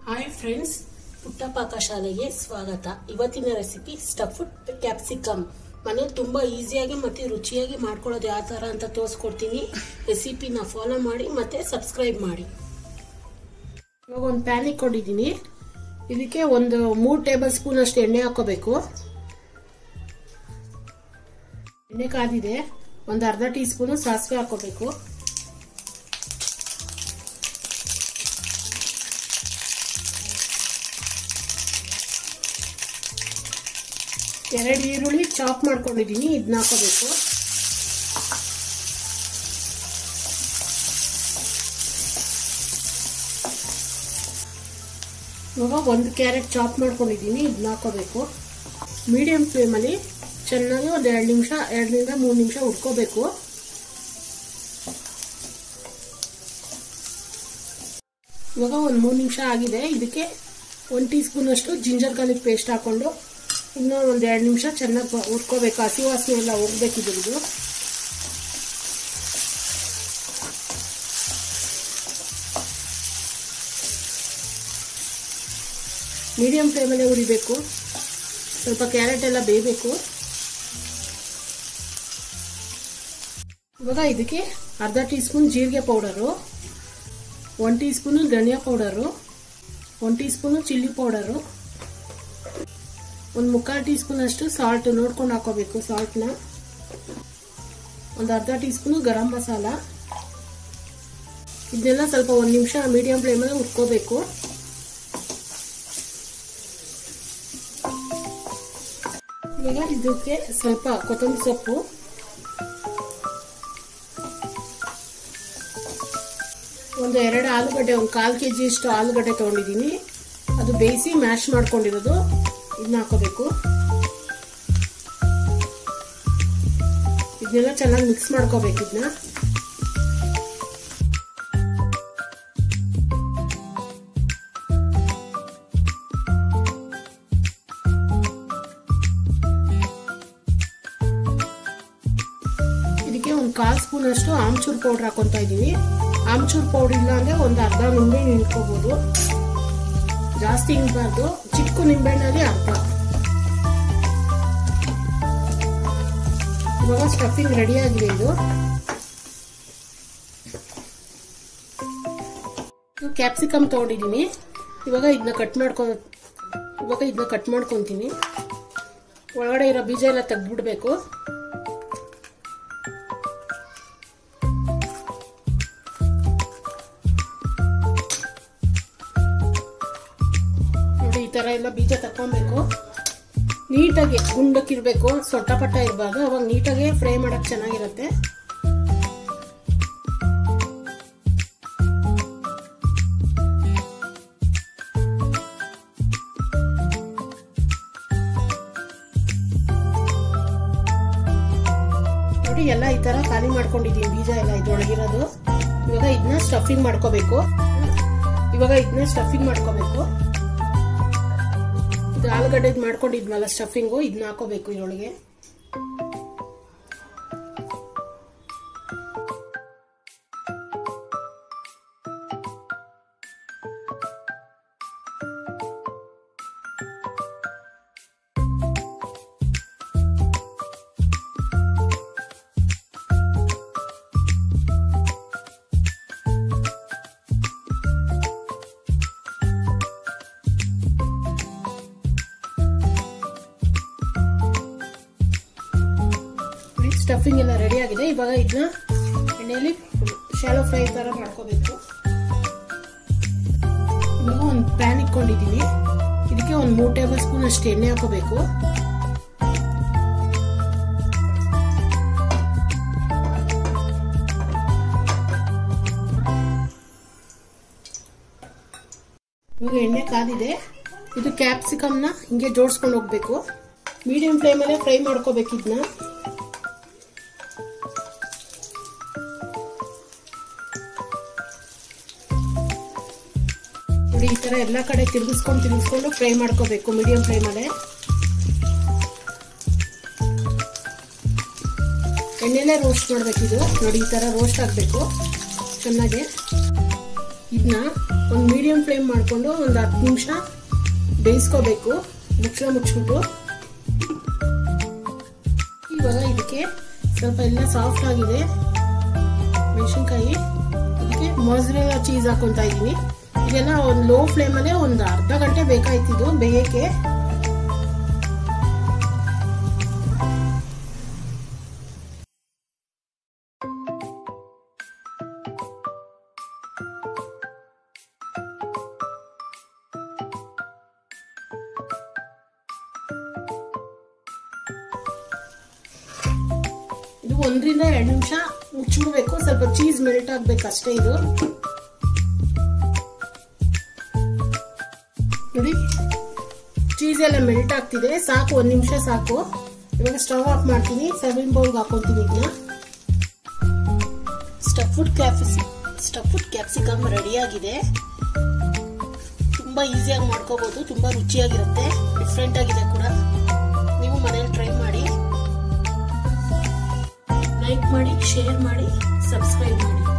hi friends ಪುಟ್ಟ ಪಾಕಶಾಲೆಗೆ ಸ್ವಾಗತ ಇವತ್ತಿನ ರೆಸಿಪಿ ಸ್ಟಫ್ಡ್ ಕ್ಯಾಪ್ಸಿಕಮ್ ಮನೆ ತುಂಬಾ ಈಸಿಯಾಗಿ ಮತ್ತೆ ರುಚಿಯಾಗಿ ಮಾಡ್ಕೊಳ್ಳೋದು ಯಾವ ಥರ ಅಂತ ತೋರಿಸ್ಕೊಡ್ತೀನಿ ರೆಸಿಪಿನ ಫಾಲೋ ಮಾಡಿ ಮತ್ತೆ ಸಬ್ಸ್ಕ್ರೈಬ್ ಮಾಡಿ ಇವಾಗ ಒಂದು ಪ್ಯಾನ್ ಇಟ್ಕೊಂಡಿದ್ದೀನಿ ಇದಕ್ಕೆ ಒಂದು ಮೂರು ಟೇಬಲ್ ಸ್ಪೂನ್ ಅಷ್ಟು ಎಣ್ಣೆ ಹಾಕೋಬೇಕು ಎಣ್ಣೆ ಕಾದಿದೆ ಒಂದು ಅರ್ಧ ಟೀ ಸ್ಪೂನು ಸಾಸಿವೆ ಹಾಕೋಬೇಕು ಎರಡು ಈರುಳ್ಳಿ ಚಾಪ್ ಮಾಡ್ಕೊಂಡಿದ್ದೀನಿ ಇದನ್ನ ಹಾಕೋಬೇಕು ಇವಾಗ ಒಂದು ಕ್ಯಾರೆಟ್ ಚಾಪ್ ಮಾಡ್ಕೊಂಡಿದ್ದೀನಿ ಇದನ್ನ ಹಾಕೋಬೇಕು ಮೀಡಿಯಂ ಫ್ಲೇಮಲ್ಲಿ ಚೆನ್ನಾಗಿ ಒಂದು ಎರಡು ನಿಮಿಷ ಎರಡರಿಂದ ಮೂರು ನಿಮಿಷ ಉಟ್ಕೋಬೇಕು ಇವಾಗ ಒಂದು ಮೂರು ನಿಮಿಷ ಆಗಿದೆ ಇದಕ್ಕೆ ಒಂದು ಟೀ ಸ್ಪೂನ್ ಅಷ್ಟು ಜಿಂಜರ್ ಗಾರ್ಲಿಕ್ ಪೇಸ್ಟ್ ಹಾಕೊಂಡು ಇನ್ನೂ ಒಂದು ಎರಡು ನಿಮಿಷ ಚೆನ್ನಾಗಿ ಹುರ್ಕೋಬೇಕು ಹಸಿ ವಾಸನೆ ಎಲ್ಲ ಹೋಗ್ಬೇಕಿದ್ದು ಮೀಡಿಯಂ ಫ್ಲೇಮಲ್ಲೇ ಉರಿಬೇಕು ಸ್ವಲ್ಪ ಕ್ಯಾರೆಟ್ ಎಲ್ಲ ಬೇಯಬೇಕು ಇವಾಗ ಇದಕ್ಕೆ ಅರ್ಧ ಟೀ ಸ್ಪೂನ್ ಜೀರಿಗೆ ಪೌಡರು ಒನ್ ಟೀ ಸ್ಪೂನು ಧನಿಯಾ powder one teaspoon chilli powder ಒಂದು ಮುಕ್ಕಾಲು ಟೀ ಸ್ಪೂನ್ ಅಷ್ಟು ಸಾಲ್ಟ್ ನೋಡ್ಕೊಂಡು ಹಾಕೋಬೇಕು ಸಾಲ್ಟ್ನ ಒಂದು ಅರ್ಧ ಟೀ ಸ್ಪೂನು ಗರಂ ಮಸಾಲ ಇದನ್ನೆಲ್ಲ ಸ್ವಲ್ಪ ಒಂದು ನಿಮಿಷ ಮೀಡಿಯಂ ಫ್ಲೇಮಲ್ಲಿ ಉಟ್ಕೋಬೇಕು ಈಗ ಇದಕ್ಕೆ ಸ್ವಲ್ಪ ಕೊತ್ತಂಬರಿ ಸೊಪ್ಪು ಒಂದು ಎರಡು ಆಲೂಗಡ್ಡೆ ಒಂದು ಕಾಲು ಕೆ ಜಿ ಅಷ್ಟು ಆಲೂಗಡ್ಡೆ ತೊಗೊಂಡಿದ್ದೀನಿ ಅದು ಬೇಯಿಸಿ ಮ್ಯಾಶ್ ಮಾಡ್ಕೊಂಡಿರೋದು ಇದನ್ನ ಹಾಕೋಬೇಕು ಇದನ್ನೆಲ್ಲ ಚೆನ್ನಾಗಿ ಮಿಕ್ಸ್ ಮಾಡ್ಕೋಬೇಕು ಇದನ್ನ ಇದಕ್ಕೆ ಒಂದು ಕಾಲು ಸ್ಪೂನ್ ಅಷ್ಟು ಆಮ್ಚೂರ್ ಪೌಡರ್ ಹಾಕೊಂತ ಇದ್ದೀನಿ ಆಮ್ಚೂರ್ ಪೌಡರ್ ಇಲ್ಲ ಅಂದ್ರೆ ಒಂದು ಅರ್ಧ ನಿಂಬೆ ಹಿಂಡ್ಕೋಬಹುದು ಜಾಸ್ತಿ ಹಿಂಡಬಾರ್ದು ಚಿಕ್ಕ ನಿಂಬೆಹಣ್ಣಲ್ಲಿ ಅರ್ಧ ಇವಾಗ ಸ್ಟಫಿಂಗ್ ರೆಡಿ ಆಗಿದೆ ಇದು ಕ್ಯಾಪ್ಸಿಕಮ್ ತಗೊಂಡಿದ್ದೀನಿ ಇವಾಗ ಇದನ್ನ ಕಟ್ ಮಾಡ್ಕೊ ಇವಾಗ ಇದನ್ನ ಕಟ್ ಮಾಡ್ಕೊತೀನಿ ಒಳಗಡೆ ಇರೋ ಬೀಜ ಎಲ್ಲ ತೆಗ್ದ್ಬಿಡ್ಬೇಕು ನೋಡಿ ಈ ತರ ಎಲ್ಲ ಬೀಜ ತಕ್ಕೊಬೇಕು ನೀಟಾಗಿ ಗುಂಡಕ್ಕಿರ್ಬೇಕು ಸೊಟ್ಟ ಪಟ್ಟ ಇರಬಾರ್ದು ಅವಾಗ ನೀಟಾಗಿ ಫ್ರೈ ಮಾಡಕ್ ಚೆನ್ನಾಗಿರುತ್ತೆ ನೋಡಿ ಎಲ್ಲ ಈ ತರ ಖಾಲಿ ಮಾಡ್ಕೊಂಡಿದೀನಿ ಬೀಜ ಎಲ್ಲ ಇದ್ರೊಳಗಿರೋದು ಇವಾಗ ಇದನ್ನ ಸ್ಟಫಿಂಗ್ ಮಾಡ್ಕೋಬೇಕು ಇವಾಗ ಇದನ್ನ ಸ್ಟಫಿಂಗ್ ಮಾಡ್ಕೋಬೇಕು ಇದು ಆಲೂಗಡ್ಡೆ ಮಾಡ್ಕೊಂಡಿದ್ನಲ್ಲ ಸ್ಟಫಿಂಗು ಇದನ್ನ ಹಾಕೋಬೇಕು ಇದರೊಳಗೆ ಸ್ಟಫಿಂಗ್ ಎಲ್ಲ ರೆಡಿ ಆಗಿದೆ ಇವಾಗ ಇದನ್ನ ಎಣ್ಣೆಯಲ್ಲಿ ಶಾಲೋ ಫ್ರೈ ತರ ಮಾಡ್ಕೋಬೇಕು ಇವಾಗ ಒಂದು ಪ್ಯಾನ್ ಇಟ್ಕೊಂಡಿದ್ದೀನಿ ಇದಕ್ಕೆ ಒಂದು ಮೂರು ಟೇಬಲ್ ಸ್ಪೂನ್ ಅಷ್ಟು ಎಣ್ಣೆ ಹಾಕೋಬೇಕು ಇವಾಗ ಎಣ್ಣೆ ಕಾದಿದೆ ಇದು ಕ್ಯಾಪ್ಸಿಕಮ್ನ ಹಿಂಗೆ ಜೋಡಿಸ್ಕೊಂಡು ಹೋಗ್ಬೇಕು ಮೀಡಿಯಂ ಫ್ಲೇಮಲ್ಲೇ ಫ್ರೈ ಮಾಡ್ಕೋಬೇಕು ಇದನ್ನ ನೋಡಿ ಈ ತರ ಎಲ್ಲಾ ಕಡೆ ತಿರುಗಿಸ್ಕೊಂಡು ತಿರುಗಿಸ್ಕೊಂಡು ಫ್ರೈ ಮಾಡ್ಕೋಬೇಕು ಮೀಡಿಯಂ ಫ್ಲೇಮಲ್ಲೇ ಎಣ್ಣೆಲೆ ರೋಸ್ಟ್ ಮಾಡ್ಬೇಕಿದು ನೋಡಿ ಈ ತರ ರೋಸ್ಟ್ ಆಗಬೇಕು ಚೆನ್ನಾಗಿ ಇದನ್ನ ಒಂದು ಮೀಡಿಯಂ ಫ್ಲೇಮ್ ಮಾಡಿಕೊಂಡು ಒಂದು ಹತ್ತು ನಿಮಿಷ ಬೇಯಿಸ್ಕೋಬೇಕು ಮುಚ್ಚಳ ಮುಚ್ಚಿಬಿಟ್ಟು ಇವಾಗ ಇದಕ್ಕೆ ಸ್ವಲ್ಪ ಎಲ್ಲ ಸಾಫ್ಟ್ ಆಗಿದೆ ಮೆಣಸಿನ್ಕಾಯಿ ಇದಕ್ಕೆ ಮೊಸರೆಲ್ಲ ಚೀಸ್ ಹಾಕೊಂತ ಇದ್ದೀನಿ ಇದೆಲ್ಲ ಒಂದು ಲೋ ಫ್ಲೇಮಲ್ಲೇ ಒಂದು ಅರ್ಧ ಗಂಟೆ ಬೇಕಾಯ್ತಿದ್ದು ಬೇಯಕ್ಕೆ ಇದು ಒಂದರಿಂದ ಎರಡು ನಿಮಿಷ ಮುಚ್ಚಿಡ್ಬೇಕು ಸ್ವಲ್ಪ ಚೀಸ್ ಮೆಲ್ಟ್ ಆಗ್ಬೇಕು ಅಷ್ಟೇ ಇದು ನೋಡಿ ಚೀಸ್ ಎಲ್ಲ ಮೆಲ್ಟ್ ಆಗ್ತಿದೆ ಸಾಕು ಒಂದ್ ನಿಮಿಷ ಸಾಕು ಇವಾಗ ಸ್ಟವ್ ಆಫ್ ಮಾಡ್ತೀನಿ ಸರ್ವಿಂಗ್ ಬೌಲ್ಗೆ ಹಾಕೊಂತೀನಿ ಇದನ್ನ ಸ್ಟಫ್ಡ್ ಕ್ಯಾಪ್ಸಿ ಸ್ಟಫ್ಡ್ ಕ್ಯಾಪ್ಸಿಕಮ್ ರೆಡಿ ಆಗಿದೆ ತುಂಬಾ ಈಸಿಯಾಗಿ ಮಾಡ್ಕೋಬಹುದು ತುಂಬಾ ರುಚಿಯಾಗಿರುತ್ತೆ ಡಿಫ್ರೆಂಟ್ ಆಗಿದೆ ಕೂಡ ನೀವು ಮನೇಲಿ ಟ್ರೈ ಮಾಡಿ ಲೈಕ್ ಮಾಡಿ ಶೇರ್ ಮಾಡಿ ಸಬ್ಸ್ಕ್ರೈಬ್ ಮಾಡಿ